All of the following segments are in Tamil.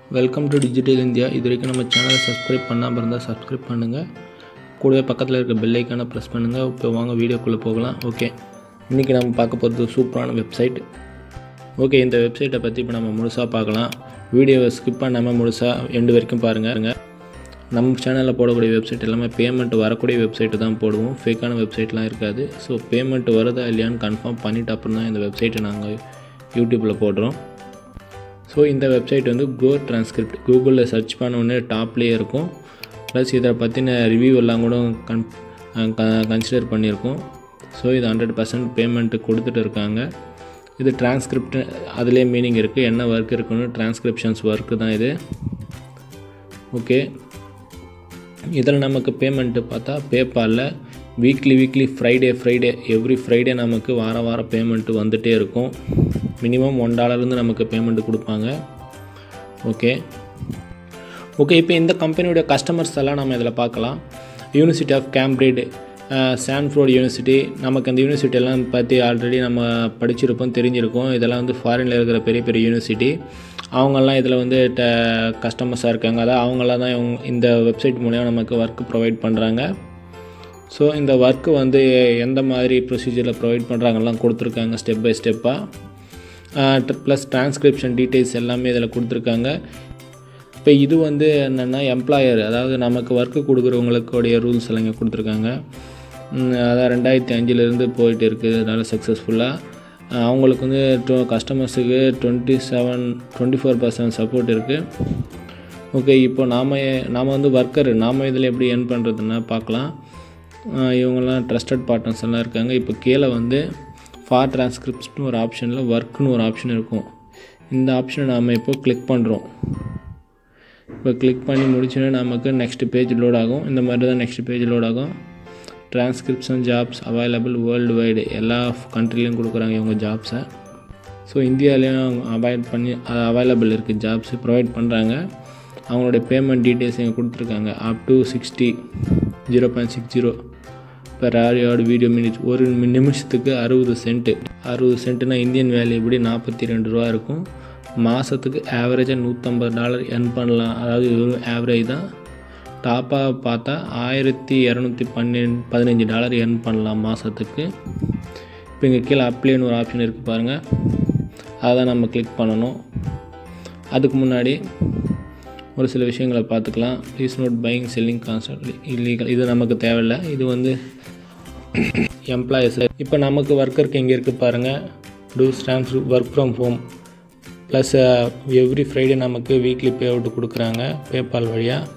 வெல்கம் டு டிஜிட்டல் இந்தியா இது வரைக்கும் நம்ம சேனலை சப்ஸ்கிரைப் பண்ணாமல் இருந்தால் சப்ஸ்கிரைப் பண்ணுங்கள் கூடவே பக்கத்தில் இருக்க பெல் ஐக்கானை ப்ரெஸ் பண்ணுங்கள் இப்போ வாங்க வீடியோக்குள்ளே போகலாம் ஓகே இன்றைக்கி நம்ம பார்க்க போகிறது சூப்பரான வெப்சைட் ஓகே இந்த வெப்சைட்டை பற்றி இப்போ நம்ம முழுசாக பார்க்கலாம் வீடியோவை ஸ்கிப் பண்ணாமல் முழுசாக எண்டு வரைக்கும் பாருங்கள் நம்ம சேனலில் போடக்கூடிய வெப்சைட் எல்லாமே பேமெண்ட் வரக்கூடிய வெப்சைட்டு தான் போடுவோம் ஃபேக்கான வெப்சைட்லாம் இருக்காது ஸோ பேமெண்ட் வருதா இல்லையான்னு கன்ஃபார்ம் பண்ணிவிட்டு அப்புறம் தான் இந்த வெப்சைட்டை நாங்கள் யூடியூப்பில் போடுறோம் ஸோ இந்த வெப்சைட் வந்து கோ டிரான்ஸ்கிரிப்ட் கூகுளில் சர்ச் பண்ண உடனே டாப்லேயே இருக்கும் ப்ளஸ் இதை பற்றின ரிவ்யூ எல்லாம் கூட கன் கன்சிடர் பண்ணியிருக்கோம் ஸோ இது ஹண்ட்ரட் பர்சன்ட் பேமெண்ட்டு கொடுத்துட்டு இருக்காங்க இது டிரான்ஸ்கிரிப்ட் அதிலே மீனிங் இருக்குது என்ன ஒர்க் இருக்குன்னு டிரான்ஸ்கிரிப்ஷன்ஸ் ஒர்க்கு தான் இது ஓகே இதில் நமக்கு பேமெண்ட்டு பார்த்தா பேபாலில் weekly weekly Friday Friday every Friday நமக்கு வார வாரம் பேமெண்ட்டு வந்துகிட்டே இருக்கும் மினிமம் ஒன் டாலர்லேருந்து நமக்கு பேமெண்ட்டு கொடுப்பாங்க ஓகே ஓகே இப்போ இந்த கம்பெனியோட கஸ்டமர்ஸ் எல்லாம் நம்ம இதில் பார்க்கலாம் university of Cambridge Stanford university நமக்கு அந்த யூனிவர்சிட்டி எல்லாம் பற்றி ஆல்ரெடி நம்ம படிச்சிருப்போம் தெரிஞ்சிருக்கோம் இதெல்லாம் வந்து ஃபாரினில் இருக்கிற பெரிய பெரிய யூனிவர்சிட்டி அவங்கெல்லாம் இதில் வந்து ட கஸ்டமர்ஸாக இருக்காங்க அதான் அவங்களாம் தான் இவங்க இந்த வெப்சைட் மூலிமா நமக்கு ஒர்க் ப்ரொவைட் பண்ணுறாங்க ஸோ இந்த ஒர்க்கு வந்து எந்த மாதிரி ப்ரொசீஜரில் ப்ரொவைட் பண்ணுறாங்கலாம் கொடுத்துருக்காங்க ஸ்டெப் பை ஸ்டெப்பாக ப்ளஸ் டிரான்ஸ்கிரிப்ஷன் டீட்டெயில்ஸ் எல்லாமே இதில் கொடுத்துருக்காங்க இப்போ இது வந்து என்னென்னா எம்ப்ளாயர் அதாவது நமக்கு ஒர்க்கு கொடுக்குறவங்களுக்குடைய ரூல்ஸ் எல்லாம் இங்கே கொடுத்துருக்காங்க அதான் ரெண்டாயிரத்தி அஞ்சுலேருந்து போயிட்டு இருக்குது நல்ல சக்ஸஸ்ஃபுல்லாக அவங்களுக்கு வந்து டொ கஸ்டமர்ஸுக்கு twenty seven twenty four percent support இருக்குது ஓகே இப்போ நாம் நாம் வந்து ஒர்க்கர் நாம் இதில் எப்படி எர்ன் பண்ணுறதுன்னா பார்க்கலாம் இவங்கெல்லாம் ட்ரஸ்டட் பார்ட்னர்ஸ் எல்லாம் இருக்காங்க இப்போ கீழே வந்து ஃபார் டிரான்ஸ்கிரிப்ட்னு ஒரு ஆப்ஷனில் ஒர்க்னு ஒரு ஆப்ஷன் இருக்கும் இந்த ஆப்ஷனை நாம் இப்போ கிளிக் பண்ணுறோம் இப்போ கிளிக் பண்ணி முடிச்சோன்னே நமக்கு நெக்ஸ்ட் பேஜ் லோட் ஆகும் இந்த மாதிரி தான் நெக்ஸ்ட் பேஜ் லோட் ஆகும் transcription jobs available world wide எல்லா கண்ட்ரிலையும் கொடுக்குறாங்க இவங்க ஜாப்ஸை ஸோ இந்தியாவிலையும் அவாய்ட் பண்ணி அவைலபிள் இருக்குது ஜாப்ஸ் ப்ரொவைட் பண்ணுறாங்க அவங்களுடைய பேமெண்ட் டீட்டெயில்ஸ் இங்கே கொடுத்துருக்காங்க up to sixty zero point six zero per ஆரியோட வீடியோ மினிட்ஸ் ஒரு நிமிஷத்துக்கு அறுபது சென்ட்டு அறுபது சென்ட்டுனா இந்தியன் வேல்யூ எப்படி நாற்பத்தி ரெண்டு ரூபா இருக்கும் மாதத்துக்கு ஆவரேஜாக நூற்றம்பது டாலர் எர்ன் பண்ணலாம் அதாவது வெறும் ஆவரேஜ் தான் டாப்பாக பார்த்தா ஆயிரத்தி இரநூத்தி பன்னெண்டு பதினஞ்சு டாலர் எர்ன் பண்ணலாம் மாதத்துக்கு இப்போ இங்கே கீழே அப்ளைன்னு ஒரு ஆப்ஷன் இருக்குது பாருங்கள் அதை தான் நம்ம கிளிக் பண்ணணும் அதுக்கு முன்னாடி ஒரு சில விஷயங்களை பார்த்துக்கலாம் please note buying selling concept illegal இது நமக்கு தேவையில்லை இது வந்து எம்ப்ளாயீஸ் இப்போ நமக்கு ஒர்க்கருக்கு எங்கே இருக்குது பாருங்கள் two stamps work from home plus every Friday நமக்கு வீக்லி பே அவுட் கொடுக்குறாங்க பேபால்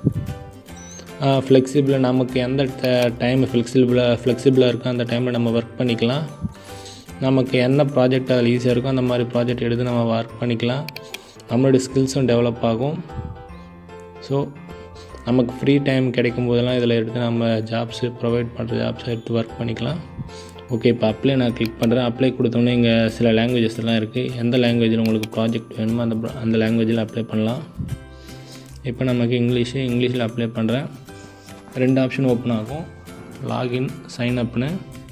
வழியாக ஃப்ளெக்சிபிளாக நமக்கு எந்த டைம் ஃப்ளெக்சிபிளாக ஃப்ளெக்சிபிளாக இருக்கோ அந்த டைமில் நம்ம ஒர்க் பண்ணிக்கலாம் நமக்கு என்ன ப்ராஜெக்ட் அதில் ஈஸியாக இருக்கோ அந்த மாதிரி ப்ராஜெக்ட் எடுத்து நம்ம ஒர்க் பண்ணிக்கலாம் நம்மளுடைய ஸ்கில்ஸும் டெவலப் ஆகும் ஸோ நமக்கு ஃப்ரீ டைம் கிடைக்கும் போதெல்லாம் இதில் எடுத்து நம்ம ஜாப்ஸு ப்ரொவைட் பண்ணுற ஜாப்ஸை எடுத்து ஒர்க் பண்ணிக்கலாம் ஓகே இப்போ அப்ளை நான் கிளிக் பண்ணுறேன் அப்ளை கொடுத்தோன்னே இங்கே சில லாங்குவேஜஸ் எல்லாம் இருக்குது எந்த லாங்குவேஜில் உங்களுக்கு ப்ராஜெக்ட் வேணுமோ அந்த அந்த லாங்குவேஜில் அப்ளை பண்ணலாம் இப்போ நமக்கு இங்கிலீஷு இங்கிலீஷில் அப்ளை பண்ணுறேன் ரெண்டு ஆப்ஷன் ஓப்பன் ஆகும் லாகின் சைன் அப்னு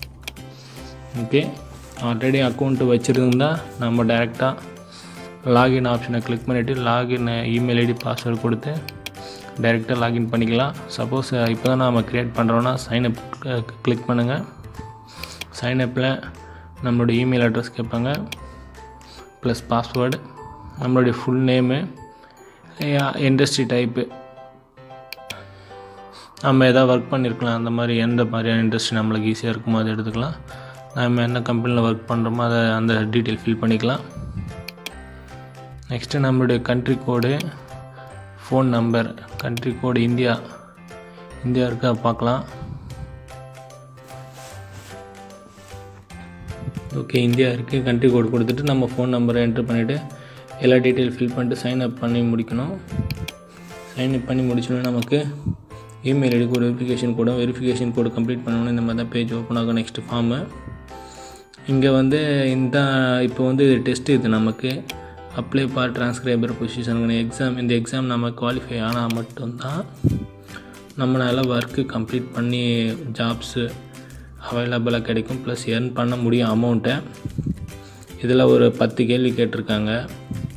ஓகே ஆல்ரெடி அக்கௌண்ட்டு வச்சுருந்தா நம்ம டேரெக்டாக லாகின் ஆப்ஷனை கிளிக் பண்ணிவிட்டு லாகின் இமெயில் ஐடி பாஸ்வேர்டு கொடுத்து டைரெக்டாக லாகின் பண்ணிக்கலாம் சப்போஸ் இப்போ தான் நம்ம க்ரியேட் பண்ணுறோன்னா சைன்அப் கிளிக் பண்ணுங்கள் சைன்அப்பில் நம்மளுடைய இமெயில் அட்ரஸ் கேட்பாங்க ப்ளஸ் பாஸ்வேர்டு நம்மளுடைய ஃபுல் நேமு இண்டஸ்ட்ரி டைப்பு நம்ம எதாவது ஒர்க் பண்ணியிருக்கலாம் அந்த மாதிரி எந்த மாதிரியான இண்டஸ்ட்ரி நம்மளுக்கு ஈஸியாக இருக்குமோ அதை எடுத்துக்கலாம் நம்ம என்ன கம்பெனியில் ஒர்க் பண்ணுறோமோ அதை அந்த டீட்டெயில் ஃபில் பண்ணிக்கலாம் நெக்ஸ்ட்டு நம்மளுடைய country code phone number country code India India இருக்கா பார்க்கலாம் ஓகே இந்தியா இருக்குது கண்ட்ரி கோடு கொடுத்துட்டு நம்ம ஃபோன் நம்பரை என்ட்ரு பண்ணிவிட்டு எல்லா டீட்டெயில் ஃபில் பண்ணிட்டு சைன் அப் பண்ணி முடிக்கணும் சைன் அப் பண்ணி முடிச்சோன்னா நமக்கு இமெயில் ஐடி கோடு வெரிஃபிகேஷன் கோடும் வெரிஃபிகேஷன் கோடு கம்ப்ளீட் பண்ணணும் இந்த மாதிரி தான் பேஜ் ஓப்பன் ஆகும் நெக்ஸ்ட்டு ஃபார்மு இங்கே வந்து இந்த இப்போ வந்து இது டெஸ்ட் இது நமக்கு அப்ளை ஃபார் டிரான்ஸ்கிரைபர் பொசிஷனுங்க எக்ஸாம் இந்த எக்ஸாம் நம்ம குவாலிஃபை ஆனால் மட்டும்தான் நம்மளால் ஒர்க்கு கம்ப்ளீட் பண்ணி ஜாப்ஸு அவைலபிளாக கிடைக்கும் ப்ளஸ் எர்ன் பண்ண முடியும் அமௌண்ட்டை இதில் ஒரு பத்து கேள்வி கேட்டிருக்காங்க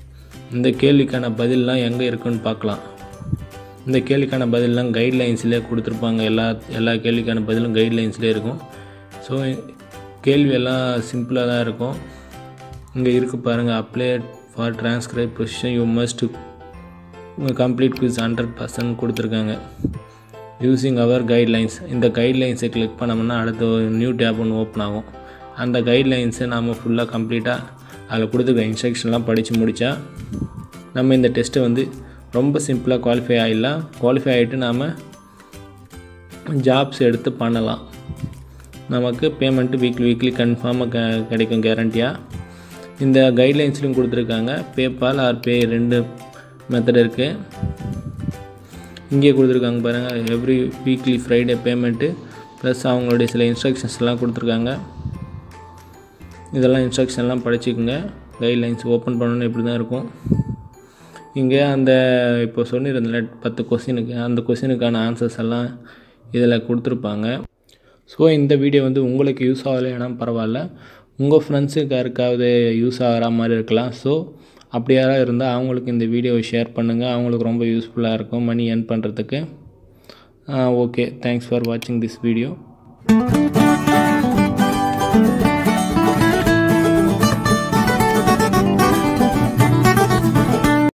இந்த கேள்விக்கான பதிலெலாம் எங்கே இருக்குன்னு பார்க்கலாம் இந்த கேள்விக்கான பதிலெலாம் கைட்லைன்ஸ்லேயே கொடுத்துருப்பாங்க எல்லா எல்லா கேள்விக்கான பதிலும் கைட்லைன்ஸ்லேயே இருக்கும் ஸோ கேள்வி எல்லாம் சிம்பிளாக தான் இருக்கும் இங்கே இருக்குது பாருங்கள் apply for transcribe position you must complete quiz hundred percent கொடுத்துருக்காங்க யூஸிங் அவர் கைட்லைன்ஸ் இந்த கைட்லைன்ஸை கிளிக் பண்ணோம்னா அடுத்த ஒரு நியூ டேப் ஒன்று ஓப்பன் ஆகும் அந்த கைட்லைன்ஸை நாம் ஃபுல்லாக கம்ப்ளீட்டாக அதில் கொடுத்துருக்க இன்ஸ்ட்ரக்ஷன்லாம் படித்து முடித்தா நம்ம இந்த டெஸ்ட்டை வந்து ரொம்ப சிம்பிளாக குவாலிஃபை ஆகிடலாம் குவாலிஃபை ஆகிட்டு நாம் ஜாப்ஸ் எடுத்து பண்ணலாம் நமக்கு பேமெண்ட்டு வீக்லி வீக்லி கன்ஃபார்மாக க கிடைக்கும் கேரண்டியாக இந்த கைட்லைன்ஸ்லையும் கொடுத்துருக்காங்க பேபால் ஆர் பே ரெண்டு மெத்தட் இருக்குது இங்கே கொடுத்துருக்காங்க பாருங்கள் every weekly Friday payment plus அவங்களுடைய சில இன்ஸ்ட்ரக்ஷன்ஸ்லாம் கொடுத்துருக்காங்க இதெல்லாம் இன்ஸ்ட்ரக்ஷன்லாம் படிச்சுக்குங்க கைட்லைன்ஸ் ஓப்பன் பண்ணணும் இப்படி தான் இருக்கும் இங்கே அந்த இப்போ சொன்னிருந்தல பத்து கொஸ்டினுக்கு அந்த கொஸ்டினுக்கான ஆன்சர்ஸ் எல்லாம் இதில் கொடுத்துருப்பாங்க ஸோ இந்த வீடியோ வந்து உங்களுக்கு யூஸ் ஆகலைன்னா பரவாயில்ல உங்கள் ஃப்ரெண்ட்ஸுக்கு யாருக்காவது யூஸ் ஆகிற மாதிரி இருக்கலாம் ஸோ அப்படி யாராவது இருந்தால் அவங்களுக்கு இந்த வீடியோவை ஷேர் பண்ணுங்கள் அவங்களுக்கு ரொம்ப யூஸ்ஃபுல்லாக இருக்கும் மணி ஏர்ன் பண்ணுறதுக்கு ஓகே தேங்க்ஸ் ஃபார் வாட்சிங் திஸ் வீடியோ